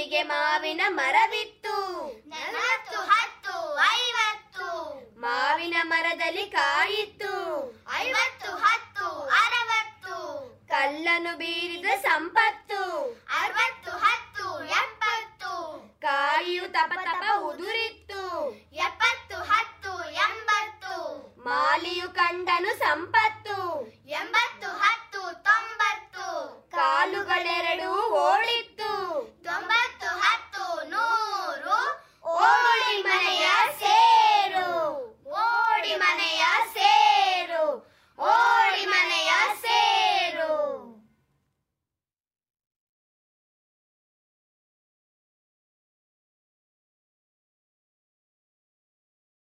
ಮನೆಗೆ ಮಾವಿನ ಮರವಿತ್ತು ನಲವತ್ತು ಹತ್ತು ಐವತ್ತು ಮಾವಿನ ಮರದಲ್ಲಿ ಕಾಯಿತ್ತು ಐವತ್ತು ಹತ್ತು ಅರವತ್ತು ಕಲ್ಲನ್ನು ಬೀರಿದ ಸಂಪತ್ತು